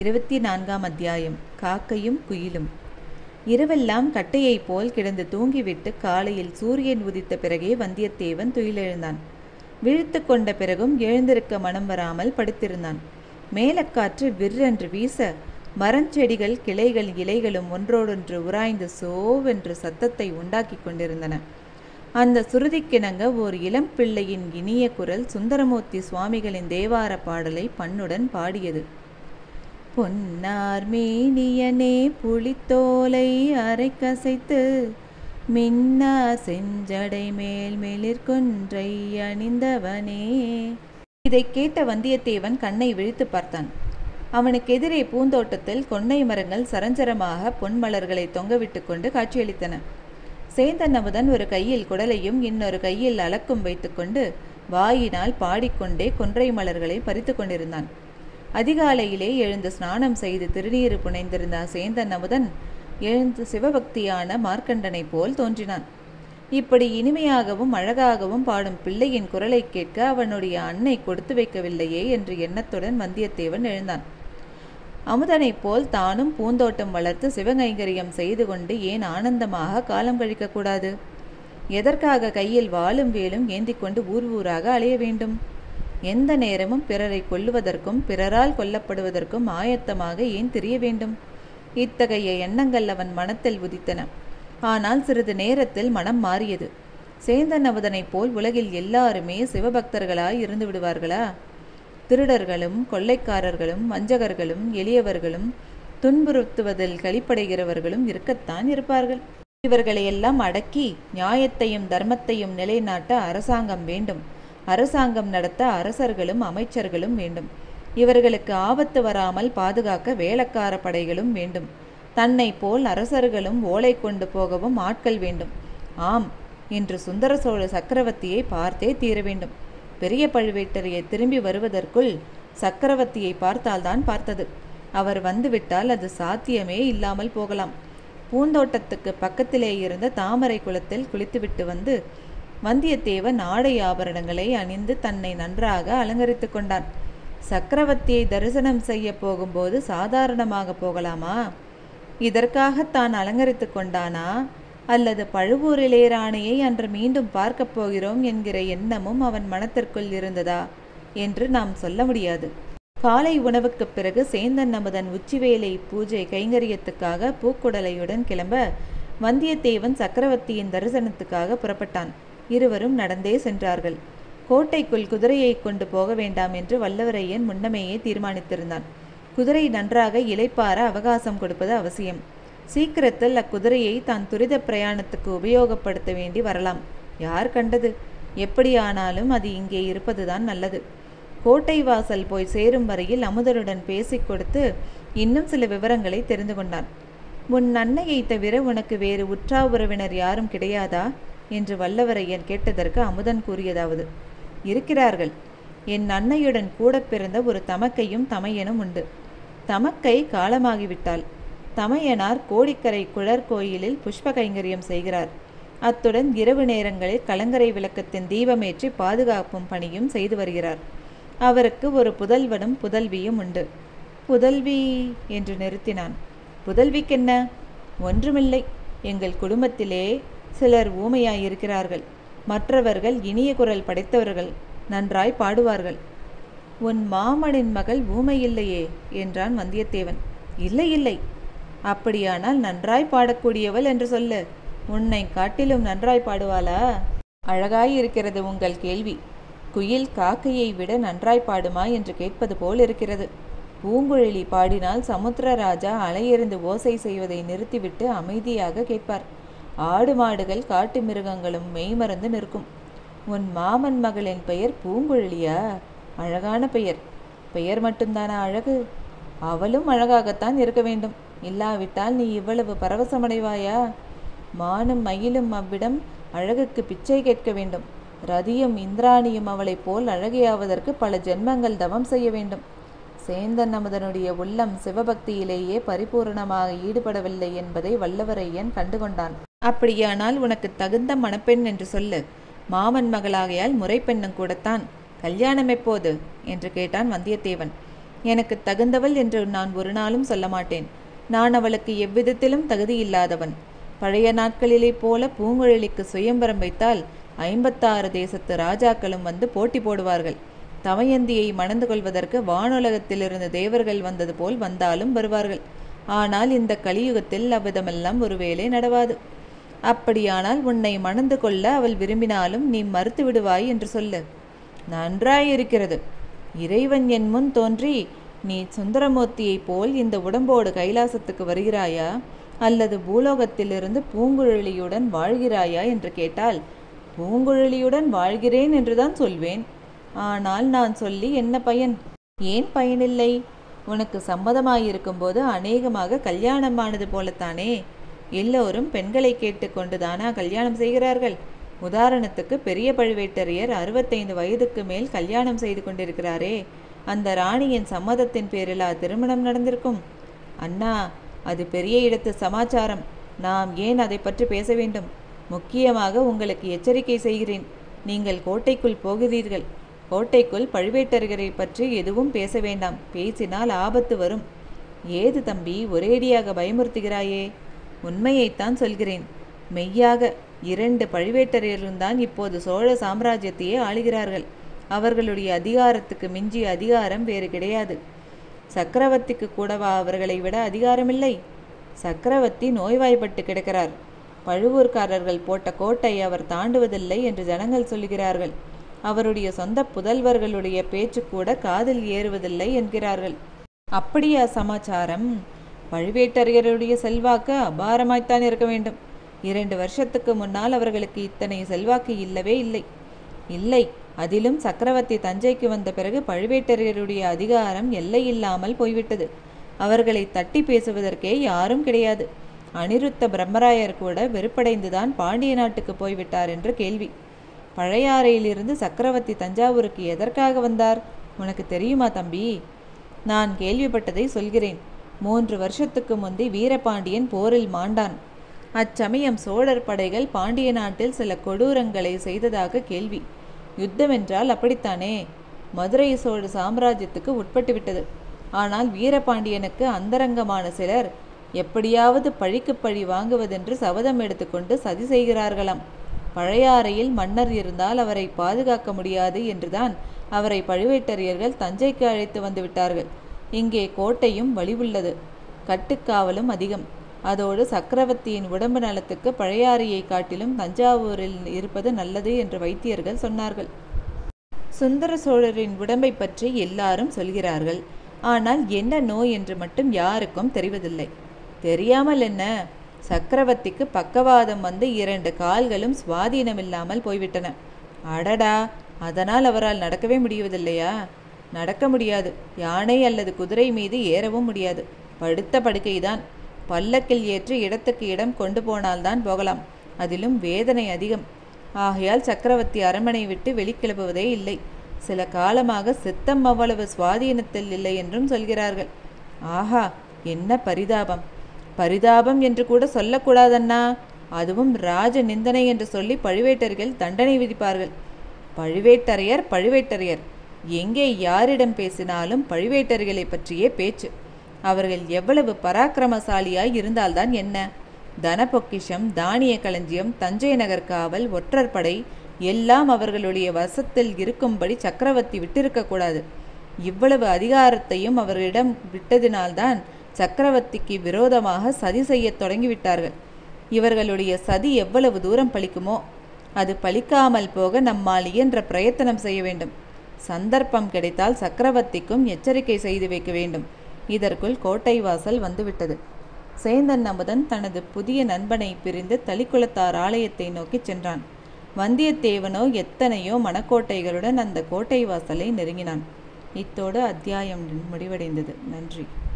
இருபத்தி நான்காம் அத்தியாயம் காக்கையும் குயிலும் இரவெல்லாம் கட்டையைப் போல் கிடந்து தூங்கிவிட்டு காலையில் சூரியன் உதித்த பிறகே வந்தியத்தேவன் துயிலெழுந்தான் விழித்து கொண்ட பிறகும் எழுந்திருக்க மனம் வராமல் படுத்திருந்தான் மேலக்காற்று விற்றென்று வீச மரஞ்செடிகள் கிளைகள் இலைகளும் ஒன்றோடொன்று உராய்ந்து சோவென்று சத்தத்தை உண்டாக்கி கொண்டிருந்தன அந்த சுருதிக்கிணங்க ஓர் இளம் பிள்ளையின் இனிய குரல் சுந்தரமூர்த்தி சுவாமிகளின் தேவார பாடலை பண்ணுடன் பாடியது பொன்னார் மேனியனே புலித்தோலை அரை கசைத்து மின்னா செஞ்சடை மேல் மிளிர்கொன்றை அணிந்தவனே இதை கேட்ட வந்தியத்தேவன் கண்ணை விழித்து பார்த்தான் அவனுக்கு எதிரே பூந்தோட்டத்தில் கொன்னை மரங்கள் சரஞ்சரமாக பொன்மலர்களை தொங்கவிட்டு கொண்டு காட்சியளித்தன சேந்தன் அமுதன் ஒரு கையில் குடலையும் இன்னொரு கையில் அலக்கும் வைத்துக்கொண்டு வாயினால் பாடிக்கொண்டே கொன்றை மலர்களை பறித்து கொண்டிருந்தான் அதிகாலையிலே எழுந்து ஸ்நானம் செய்து திருநீறு புனைந்திருந்த சேந்தன் அமுதன் எழுந்து சிவபக்தியான மார்க்கண்டனைப் போல் தோன்றினான் இப்படி இனிமையாகவும் அழகாகவும் பாடும் பிள்ளையின் குரலை கேட்க அவனுடைய அன்னை கொடுத்து வைக்கவில்லையே என்று எண்ணத்துடன் வந்தியத்தேவன் எழுந்தான் அமுதனைப் போல் தானும் பூந்தோட்டம் வளர்த்து சிவகைங்கரியம் செய்து கொண்டு ஏன் ஆனந்தமாக காலம் கழிக்கக்கூடாது எதற்காக கையில் வாளும் வேலும் ஏந்தி கொண்டு ஊர் ஊராக அலைய வேண்டும் எந்த நேரமும் பிறரை கொல்லுவதற்கும் பிறரால் கொல்லப்படுவதற்கும் ஆயத்தமாக ஏன் தெரிய வேண்டும் இத்தகைய எண்ணங்கள் அவன் மனத்தில் உதித்தன ஆனால் சிறிது நேரத்தில் மனம் மாறியது சேந்தன் அவதனைப் போல் உலகில் எல்லாருமே சிவபக்தர்களாய் இருந்து விடுவார்களா திருடர்களும் கொள்ளைக்காரர்களும் வஞ்சகர்களும் எளியவர்களும் துன்புறுத்துவதில் கழிப்படைகிறவர்களும் இருக்கத்தான் இருப்பார்கள் இவர்களையெல்லாம் அடக்கி நியாயத்தையும் தர்மத்தையும் நிலைநாட்ட அரசாங்கம் வேண்டும் அரசாங்கம் நடத்த அரசர்களும் அமைச்சர்களும் வேண்டும் இவர்களுக்கு ஆபத்து வராமல் பாதுகாக்க வேளக்கார படைகளும் வேண்டும் தன்னை போல் அரசர்களும் ஓலை கொண்டு போகவும் ஆட்கள் வேண்டும் ஆம் இன்று சுந்தர சோழ சக்கரவர்த்தியை பார்த்தே தீர வேண்டும் பெரிய பழுவேட்டரையை திரும்பி வருவதற்குள் சக்கரவர்த்தியை பார்த்தால்தான் பார்த்தது அவர் வந்துவிட்டால் அது சாத்தியமே இல்லாமல் போகலாம் பூந்தோட்டத்துக்கு பக்கத்திலே இருந்த தாமரை குளத்தில் குளித்துவிட்டு வந்து வந்தியத்தேவன் ஆடை ஆபரணங்களை அணிந்து தன்னை நன்றாக அலங்கரித்து கொண்டான் சக்கரவர்த்தியை தரிசனம் செய்ய போகும்போது சாதாரணமாக போகலாமா இதற்காக தான் அலங்கரித்து கொண்டானா அல்லது பழுவூரிலே ராணியை அன்று மீண்டும் பார்க்கப் போகிறோம் என்கிற எண்ணமும் அவன் மனத்திற்குள் இருந்ததா என்று நாம் சொல்ல முடியாது காலை உணவுக்குப் பிறகு சேந்தன் அமுதன் உச்சிவேலை பூஜை கைங்கரியத்துக்காக பூக்குடலையுடன் கிளம்ப வந்தியத்தேவன் சக்கரவர்த்தியின் தரிசனத்துக்காக புறப்பட்டான் இருவரும் நடந்தே சென்றார்கள் கோட்டைக்குள் குதிரையை கொண்டு போக வேண்டாம் என்று வல்லவரையன் முன்னமேயே தீர்மானித்திருந்தான் குதிரை நன்றாக இலைப்பார அவகாசம் கொடுப்பது அவசியம் சீக்கிரத்தில் அக்குதிரையை தான் துரித பிரயாணத்துக்கு உபயோகப்படுத்த வேண்டி வரலாம் யார் கண்டது எப்படியானாலும் அது இங்கே இருப்பதுதான் நல்லது கோட்டை வாசல் போய் சேரும் வரையில் அமுதனுடன் பேசிக் கொடுத்து இன்னும் சில விவரங்களை தெரிந்து கொண்டான் உன் அன்னையை தவிர உனக்கு வேறு உற்றா உறவினர் யாரும் கிடையாதா என்று வல்லவரையன் கேட்டதற்கு அமுதன் கூறியதாவது இருக்கிறார்கள் என் அன்னையுடன் கூட பிறந்த ஒரு தமக்கையும் தமையனும் உண்டு தமக்கை காலமாகிவிட்டாள் தமையனார் கோடிக்கரை குழற் கோயிலில் புஷ்ப கைங்கரியம் செய்கிறார் அத்துடன் இரவு நேரங்களில் கலங்கரை விளக்கத்தின் தீபமேற்றி பாதுகாப்பும் பணியும் செய்து வருகிறார் அவருக்கு ஒரு புதல்வனும் புதல்வியும் உண்டு புதல்வி என்று நிறுத்தினான் புதல்விக்கென்ன ஒன்றுமில்லை எங்கள் குடும்பத்திலே சிலர் ஊமையாயிருக்கிறார்கள் மற்றவர்கள் இனிய குரல் படைத்தவர்கள் நன்றாய் பாடுவார்கள் உன் மாமனின் மகள் ஊமையில்லையே என்றான் வந்தியத்தேவன் இல்லை இல்லை அப்படியானால் நன்றாய் பாடக்கூடியவள் என்று சொல்லு உன்னை காட்டிலும் நன்றாய் பாடுவாளா அழகாயிருக்கிறது உங்கள் கேள்வி குயில் காக்கையை விட நன்றாய் பாடுமா என்று கேட்பது போல் இருக்கிறது பூங்குழலி பாடினால் சமுத்திரராஜா அலையெறிந்து ஓசை செய்வதை நிறுத்திவிட்டு அமைதியாக கேட்பார் ஆடு மாடுகள் காட்டு மிருகங்களும் மெய்மறந்து நிற்கும் உன் மாமன் மகளின் பெயர் பூங்குழலியா அழகான பெயர் பெயர் மட்டும்தானா அழகு அவளும் அழகாகத்தான் இருக்க வேண்டும் இல்லாவிட்டால் நீ இவ்வளவு பரவசமடைவாயா மானும் மயிலும் அவ்விடம் அழகுக்கு பிச்சை கேட்க வேண்டும் ரதியும் இந்திராணியும் அவளைப் போல் அழகியாவதற்கு பல ஜென்மங்கள் தவம் செய்ய வேண்டும் சேந்தன் அமுதனுடைய உள்ளம் சிவபக்தியிலேயே பரிபூரணமாக ஈடுபடவில்லை என்பதை வல்லவரையன் கண்டுகொண்டான் அப்படியானால் உனக்கு தகுந்த மணப்பெண் என்று சொல்லு மாமன் மகளாகையால் முறைப்பெண்ணும் கூடத்தான் கல்யாணம் எப்போது என்று கேட்டான் வந்தியத்தேவன் எனக்கு தகுந்தவள் என்று நான் ஒரு நாளும் சொல்ல மாட்டேன் நான் அவளுக்கு எவ்விதத்திலும் தகுதியில்லாதவன் பழைய நாட்களிலே போல பூங்குழலிக்கு சுயம்பரம் வைத்தால் ஐம்பத்தாறு தேசத்து ராஜாக்களும் வந்து போட்டி போடுவார்கள் தமயந்தியை மணந்து கொள்வதற்கு வானுலகத்திலிருந்து தேவர்கள் வந்தது போல் வந்தாலும் வருவார்கள் ஆனால் இந்த கலியுகத்தில் அவ்விதமெல்லாம் ஒருவேளை நடவாது அப்படியானால் உன்னை மணந்து கொள்ள அவள் விரும்பினாலும் நீ மறுத்து விடுவாய் என்று சொல்லு நன்றாயிருக்கிறது இறைவன் என் முன் தோன்றி நீ சுந்தரமூர்த்தியைப் போல் இந்த உடம்போடு கைலாசத்துக்கு வருகிறாயா அல்லது பூலோகத்திலிருந்து பூங்குழலியுடன் வாழ்கிறாயா என்று கேட்டால் பூங்குழலியுடன் வாழ்கிறேன் என்றுதான் சொல்வேன் ஆனால் நான் சொல்லி என்ன பயன் ஏன் பயனில்லை உனக்கு சம்மதமாயிருக்கும்போது அநேகமாக கல்யாணமானது போலத்தானே எல்லோரும் பெண்களை கேட்டுக்கொண்டுதானா கல்யாணம் செய்கிறார்கள் உதாரணத்துக்கு பெரிய பழுவேட்டரையர் அறுபத்தைந்து வயதுக்கு மேல் கல்யாணம் செய்து கொண்டிருக்கிறாரே அந்த ராணியின் சம்மதத்தின் பேரிலா திருமணம் நடந்திருக்கும் அண்ணா அது பெரிய இடத்து சமாச்சாரம் நாம் ஏன் அதை பற்றி பேச வேண்டும் முக்கியமாக உங்களுக்கு எச்சரிக்கை செய்கிறேன் நீங்கள் கோட்டைக்குள் போகிறீர்கள் கோட்டைக்குள் பழுவேட்டரையரை பற்றி எதுவும் பேச வேண்டாம் பேசினால் ஆபத்து வரும் ஏது தம்பி ஒரேடியாக பயமுறுத்துகிறாயே உண்மையைத்தான் சொல்கிறேன் மெய்யாக இரண்டு பழுவேட்டரையர்களும் இப்போது சோழ சாம்ராஜ்யத்தையே ஆளுகிறார்கள் அவர்களுடைய அதிகாரத்துக்கு மிஞ்சிய அதிகாரம் வேறு கிடையாது சக்கரவர்த்திக்கு கூடவா அவர்களை விட அதிகாரமில்லை சக்கரவர்த்தி நோய்வாய்ப்பட்டு கிடக்கிறார் பழுவூர்காரர்கள் போட்ட கோட்டை அவர் தாண்டுவதில்லை என்று ஜனங்கள் சொல்கிறார்கள் அவருடைய சொந்த புதல்வர்களுடைய பேச்சு கூட காதில் ஏறுவதில்லை என்கிறார்கள் அப்படியா சமாச்சாரம் பழுவேட்டரையருடைய செல்வாக்கு அபாரமாய்த்தான் இருக்க வேண்டும் இரண்டு வருஷத்துக்கு முன்னால் அவர்களுக்கு இத்தனை செல்வாக்கு இல்லவே இல்லை இல்லை அதிலும் சக்கரவர்த்தி தஞ்சைக்கு வந்த பிறகு பழுவேட்டரையருடைய அதிகாரம் எல்லை இல்லாமல் போய்விட்டது அவர்களை தட்டி பேசுவதற்கே யாரும் கிடையாது அனிருத்த பிரம்மராயர் கூட வெறுப்படைந்துதான் பாண்டிய நாட்டுக்கு போய்விட்டார் என்று கேள்வி பழையாறையிலிருந்து சக்கரவர்த்தி தஞ்சாவூருக்கு எதற்காக வந்தார் உனக்கு தெரியுமா தம்பி நான் கேள்விப்பட்டதை சொல்கிறேன் மூன்று வருஷத்துக்கு முந்தி வீரபாண்டியன் போரில் மாண்டான் அச்சமயம் சோழர் படைகள் பாண்டிய நாட்டில் சில கொடூரங்களை செய்ததாக கேள்வி யுத்தம் என்றால் அப்படித்தானே மதுரை சோழ சாம்ராஜ்யத்துக்கு உட்பட்டு விட்டது ஆனால் வீரபாண்டியனுக்கு அந்தரங்கமான சிலர் எப்படியாவது பழிக்கு பழி வாங்குவதென்று சபதம் எடுத்துக்கொண்டு சதி செய்கிறார்களாம் பழையாறையில் மன்னர் இருந்தால் அவரை பாதுகாக்க முடியாது என்றுதான் அவரை பழுவேட்டரையர்கள் தஞ்சைக்கு அழைத்து வந்து விட்டார்கள் இங்கே கோட்டையும் வலிவுள்ளது கட்டுக்காவலும் அதிகம் அதோடு சக்கரவர்த்தியின் உடம்பு நலத்துக்கு பழையாறையை காட்டிலும் தஞ்சாவூரில் இருப்பது நல்லது என்று வைத்தியர்கள் சொன்னார்கள் சுந்தர சோழரின் உடம்பை பற்றி எல்லாரும் சொல்கிறார்கள் ஆனால் என்ன நோய் என்று மட்டும் யாருக்கும் தெரிவதில்லை தெரியாமல் என்ன சக்கரவர்த்திக்கு பக்கவாதம் வந்து இரண்டு கால்களும் சுவாதீனமில்லாமல் போய்விட்டன அடடா அதனால் அவரால் நடக்கவே முடிவதில்லையா நடக்க முடியாது யானை அல்லது குதிரை மீது ஏறவும் முடியாது படுத்த படுக்கைதான் பல்லக்கில் ஏற்றி இடத்துக்கு இடம் கொண்டு போனால்தான் போகலாம் அதிலும் வேதனை அதிகம் ஆகையால் சக்கரவர்த்தி அரண்மனை விட்டு வெளிக்கிளப்புவதே இல்லை சில காலமாக சித்தம் அவ்வளவு சுவாதீனத்தில் இல்லை என்றும் சொல்கிறார்கள் ஆஹா என்ன பரிதாபம் பரிதாபம் என்று கூட சொல்லக்கூடாதண்ணா அதுவும் ராஜ நிந்தனை என்று சொல்லி பழுவேட்டர்கள் தண்டனை விதிப்பார்கள் பழுவேட்டரையர் பழுவேட்டரையர் எங்கே யாரிடம் பேசினாலும் பழுவேட்டர்களை பற்றியே பேச்சு அவர்கள் எவ்வளவு பராக்கிரமசாலியாய் இருந்தால்தான் என்ன தன பொக்கிஷம் தானிய களஞ்சியம் தஞ்சை நகர் காவல் ஒற்றர் படை எல்லாம் அவர்களுடைய வசத்தில் இருக்கும்படி சக்கரவர்த்தி விட்டிருக்கக்கூடாது இவ்வளவு அதிகாரத்தையும் அவர்களிடம் விட்டதினால்தான் சக்கரவர்த்திக்கு விரோதமாக சதி செய்யத் தொடங்கிவிட்டார்கள் இவர்களுடைய சதி எவ்வளவு தூரம் பலிக்குமோ அது பலிக்காமல் போக நம்மால் இயன்ற பிரயத்தனம் செய்ய வேண்டும் சந்தர்ப்பம் கிடைத்தால் சக்கரவர்த்திக்கும் எச்சரிக்கை செய்து வைக்க வேண்டும் இதற்குள் கோட்டை வாசல் வந்துவிட்டது சேந்தன் அமுதன் தனது புதிய நண்பனை பிரிந்து தளிக்குளத்தார் ஆலயத்தை நோக்கிச் சென்றான் வந்தியத்தேவனோ எத்தனையோ மணக்கோட்டைகளுடன் அந்த கோட்டை வாசலை நெருங்கினான் இத்தோடு அத்தியாயம் முடிவடைந்தது நன்றி